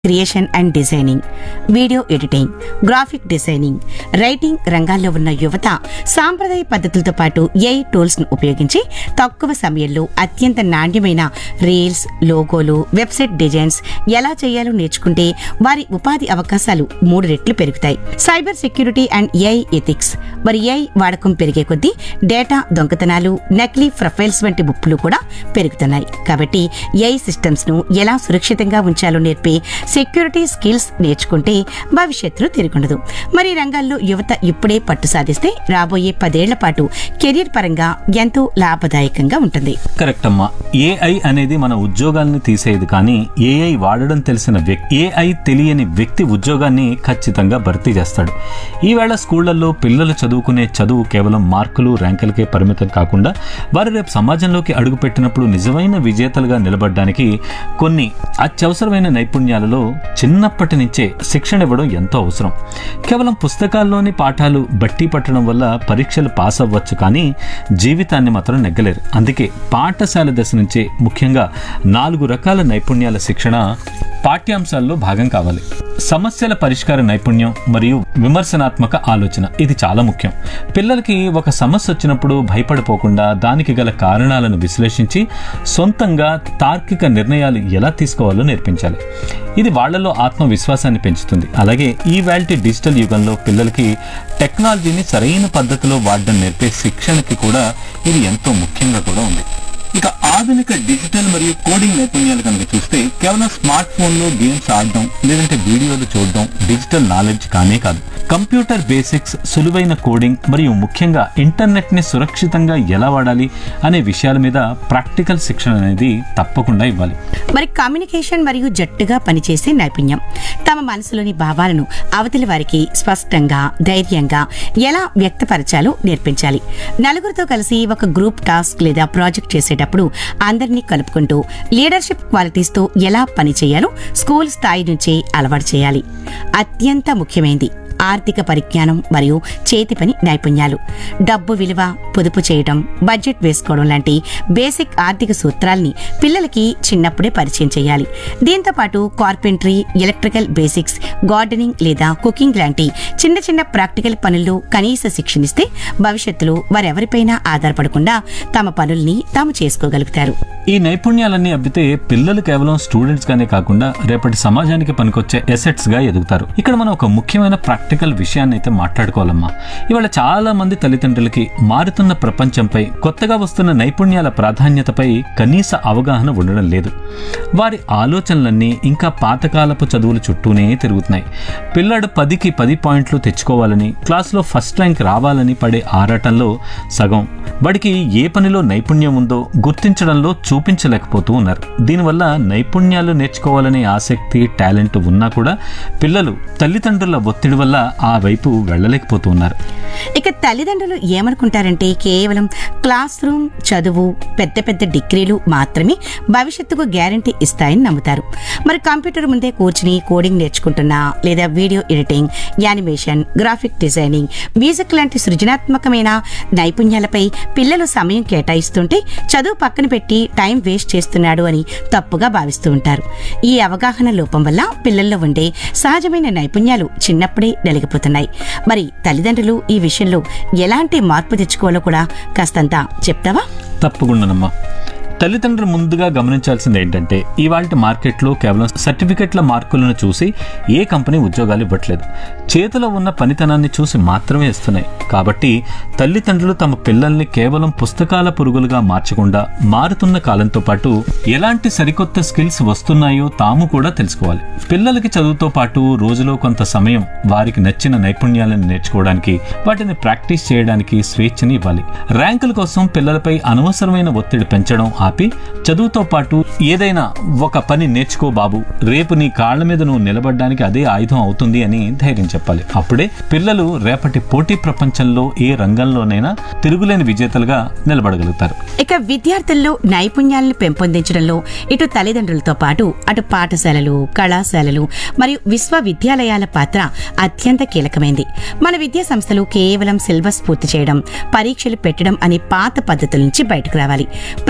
creation and designing video editing graphic designing writing రంగాల్లో ఉన్న యువత సాంప్రదాయ పద్ధతులతో పాటు ఏఐ టూల్స్ ను ఉపయోగించి తక్కువ సమయంలో అత్యంత నాణ్యమైన రీల్స్ లోగోలు వెబ్సైట్ డిజైన్స్ ఎలా చేయాలో నేర్చుకుంటే వారి ఉపాధి అవకాశాలు మూడు రెట్లు పెరుగుతాయి cyber security and AI ethics మరి ఏఐ వాడకం పెరిగే కొద్దీ డేటా దొంగతనాలు నకిలీ ప్రొఫైల్స్ వంటి ముప్పులు కూడా పెరుగుతున్నాయి కాబట్టి ఏఐ సిస్టమ్స్ ను ఎలా సురక్షితంగా ఉంచాలో నేర్పే సెక్యూరిటీ స్కిల్స్ నేర్చుకుంటే భవిష్యత్తులో తిరుగుండదు మరి ఈ రంగాల్లో యువత ఇప్పుడే పట్టు సాధిస్తే రాబోయే పదేళ్ల పాటు కెరీర్ పరంగా ఎంతో లాభదాయకంగా ఉంటుంది కరెక్ట్ అమ్మా ఏఐ అనేది మన ఉద్యోగాల్ని తీసేది కానీ ఏఐ వాడడం తెలిసిన వ్యక్తి ఏఐ తెలియని వ్యక్తి ఉద్యోగాన్ని ఖచ్చితంగా భర్తీ చేస్తాడు ఈవేళ స్కూళ్లలో పిల్లలు చదువుకునే చదువు కేవలం మార్కులు ర్యాంకులకే పరిమితం కాకుండా వారు రేపు సమాజంలోకి అడుగుపెట్టినప్పుడు నిజమైన విజేతలుగా నిలబడడానికి కొన్ని అత్యవసరమైన నైపుణ్యాలలో చిన్నప్పటి నుంచే శిక్షణ ఇవ్వడం ఎంతో అవసరం కేవలం పుస్తకాల్లోని పాఠాలు బట్టి పట్టడం వల్ల పరీక్షలు పాస్ అవ్వచ్చు కానీ జీవితాన్ని మాత్రం నెగ్గలేరు అందుకే పాఠశాల దశ నుంచే ముఖ్యంగా నాలుగు రకాల నైపుణ్యాల శిక్షణ పాఠ్యాంశాల్లో భాగం కావాలి సమస్యల పరిష్కార నైపుణ్యం మరియు విమర్శనాత్మక ఆలోచన ఇది చాలా ముఖ్యం పిల్లలకి ఒక సమస్య వచ్చినప్పుడు భయపడిపోకుండా దానికి గల కారణాలను విశ్లేషించి సొంతంగా తార్కిక నిర్ణయాలు ఎలా తీసుకోవాలో నేర్పించాలి ఇది వాళ్ళలో ఆత్మవిశ్వాసాన్ని పెంచుతుంది అలాగే ఈ వాల్టీ డిజిటల్ యుగంలో పిల్లలకి టెక్నాలజీని సరైన పద్ధతిలో వాడడం నేర్పే శిక్షణకి కూడా ఇది ఎంతో ముఖ్యంగా కూడా ఉంది ఇక ఆధునిక డిజిటల్ మరియు కోడింగ్ నైపుణ్యాలు కనుక చూస్తే కేవలం స్మార్ట్ ఫోన్ లో గేమ్స్ ఆడడం లేదంటే వీడియోలు చూడడం డిజిటల్ నాలెడ్జ్ కానే కాదు కంప్యూటర్ బేసిక్స్ సులువైన కోడింగ్ మరియు ముఖ్యంగా ఇంటర్నెట్ ని సురక్షితంగా ఎలా వాడాలి అనే విషయాల మీద ప్రాక్టికల్ శిక్షణ అనేది తప్పకుండా ఇవ్వాలి మరి కమ్యూనికేషన్ మరియు జట్టుగా పనిచేసే నైపుణ్యం తమ మనసులోని భావాలను అవతలి వారికి స్పష్టంగా ధైర్యంగా ఎలా వ్యక్తపరచాలో నేర్పించాలి నలుగురితో కలిసి ఒక గ్రూప్ టాస్క్ లేదా ప్రాజెక్ట్ చేసేటప్పుడు అందరినీ కలుపుకుంటూ లీడర్షిప్ క్వాలిటీస్ తో ఎలా పనిచేయాలో స్కూల్ స్థాయి నుంచే అలవాటు చేయాలి అత్యంత ముఖ్యమైనది ఆర్థిక పరిజ్ఞానం మరియు చేతి పని నైపుణ్యాలు డబ్బు విలువ పొదుపు చేయడం బడ్జెట్ వేసుకోవడం లాంటి బేసిక్ ఆర్థిక సూత్రాల్ని పిల్లలకి చిన్నప్పుడే పరిచయం చేయాలి దీంతో పాటు కార్పెంటరీ ఎలక్ట్రికల్ బేసిక్స్ గార్డెనింగ్ లేదా కుకింగ్ లాంటి చిన్న చిన్న ప్రాక్టికల్ పనుల్లో కనీస శిక్షణిస్తే భవిష్యత్తులో వారెవరిపైనా ఆధారపడకుండా తమ పనుల్ని తాము చేసుకోగలుగుతారు ఈ నైపుణ్యాలన్నీ అబ్బితే పిల్లలు కేవలం స్టూడెంట్స్ గానే కాకుండా రేపటి సమాజానికి పనికొచ్చే ఎసెట్స్ గా ఎదుగుతారు ఇక్కడ మనం ఒక ముఖ్యమైన ప్రాక్టికల్ విషయాన్ని అయితే మాట్లాడుకోవాలమ్మా ఇవాళ చాలా మంది తల్లిదండ్రులకి మారుతున్న ప్రపంచంపై కొత్తగా వస్తున్న నైపుణ్యాల ప్రాధాన్యతపై కనీస అవగాహన ఉండడం లేదు వారి ఆలోచనలన్నీ ఇంకా పాతకాలపు చదువుల చుట్టూనే తిరుగుతున్నాయి పిల్లాడు పదికి పది పాయింట్లు తెచ్చుకోవాలని క్లాసులో ఫస్ట్ ర్యాంక్ రావాలని పడే ఆరాటంలో సగం వాడికి ఏ పనిలో నైపుణ్యం ఉందో గుర్తించడంలో చూపించలేకపోతూ ఉన్నారు దీనివల్ల నైపుణ్యాలు నేర్చుకోవాలనే ఆసక్తి టాలెంట్ ఉన్నా కూడా పిల్లలు తల్లిదండ్రుల ఒత్తిడి వల్ల ఆ వైపు వెళ్ళలేకపోతూ ఉన్నారు ఇక తల్లిదండ్రులు ఏమనుకుంటారంటే కేవలం క్లాస్ రూమ్ చదువు పెద్ద పెద్ద డిగ్రీలు మాత్రమే భవిష్యత్తుకు గ్యారంటీ ఇస్తాయని నమ్ముతారు మరి కంప్యూటర్ ముందే కూర్చుని కోడింగ్ నేర్చుకుంటున్నా లేదా video editing animation graphic designing music లాంటి సృజనాత్మకమైన నైపుణ్యాలపై పిల్లలు సమయం కేటాయిస్తుంటే చదువు పక్కన పెట్టి టైం వేస్ట్ చేస్తున్నాడు అని తప్పుగా భావిస్తూ ఉంటారు ఈ అవగాహన లోపం వల్ల పిల్లల్లో ఉండే సహజమైన నైపుణ్యాలు చిన్నప్పుడే నలిగిపోతున్నాయి మరి తల్లిదండ్రులు ఈ విషయంలో ఎలాంటి మార్పు తెచ్చుకోవాలో కూడా కాస్తంత చెప్తావా తప్పకుండానమ్మా తల్లిదండ్రులు ముందుగా గమనించాల్సింది ఏంటంటే ఇవాళ మార్కెట్లో కేవలం సర్టిఫికెట్ల మార్కులను చూసి ఏ కంపెనీ ఉద్యోగాలు ఇవ్వట్లేదు చేతిలో ఉన్న పనితనాన్ని చూసి మాత్రమే ఇస్తున్నాయి కాబట్టి తల్లిదండ్రులు తమ పిల్లల్ని కేవలం పుస్తకాల పురుగులుగా మార్చకుండా మారుతున్న కాలంతో పాటు ఎలాంటి సరికొత్త స్కిల్స్ వస్తున్నాయో తాము కూడా తెలుసుకోవాలి పిల్లలకి చదువుతో పాటు రోజులో కొంత సమయం వారికి నచ్చిన నైపుణ్యాలను నేర్చుకోవడానికి వాటిని ప్రాక్టీస్ చేయడానికి స్వేచ్ఛని ఇవ్వాలి ర్యాంకుల కోసం పిల్లలపై అనవసరమైన ఒత్తిడి పెంచడం ఆపి చదువుతో పాటు ఏదైనా ఒక పని నేర్చుకో బాబు రేపు నీ కాళ్ళ మీద నువ్వు నిలబడడానికి అదే ఆయుధం అవుతుంది అని ధైర్యం చెప్పాలి అప్పుడే పిల్లలు రేపటి పోటీ ప్రపంచంలో ఏ రంగంలోనైనా తిరుగులేని విజేతలుగా నిలబడగలుగుతారు ఇక విద్యార్థుల్లో నైపుణ్యాలను పెంపొందించడంలో ఇటు తల్లిదండ్రులతో పాటు అటు పాఠశాలలు కళాశాలలు మరియు విశ్వవిద్యాలయాల పాత్ర అత్యంత కీలకమైంది మన విద్యా సంస్థలు కేవలం సిలబస్ పూర్తి చేయడం పరీక్షలు పెట్టడం అనే పాత పద్ధతుల నుంచి బయటకు రావాలి ప్రతి స్కూల్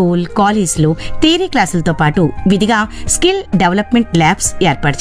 స్కూల్ కాలేజ్లో థియరీ క్లాసులతో పాటు విధిగా స్కిల్ డెవలప్మెంట్ ల్యాబ్స్ ఏర్పాటు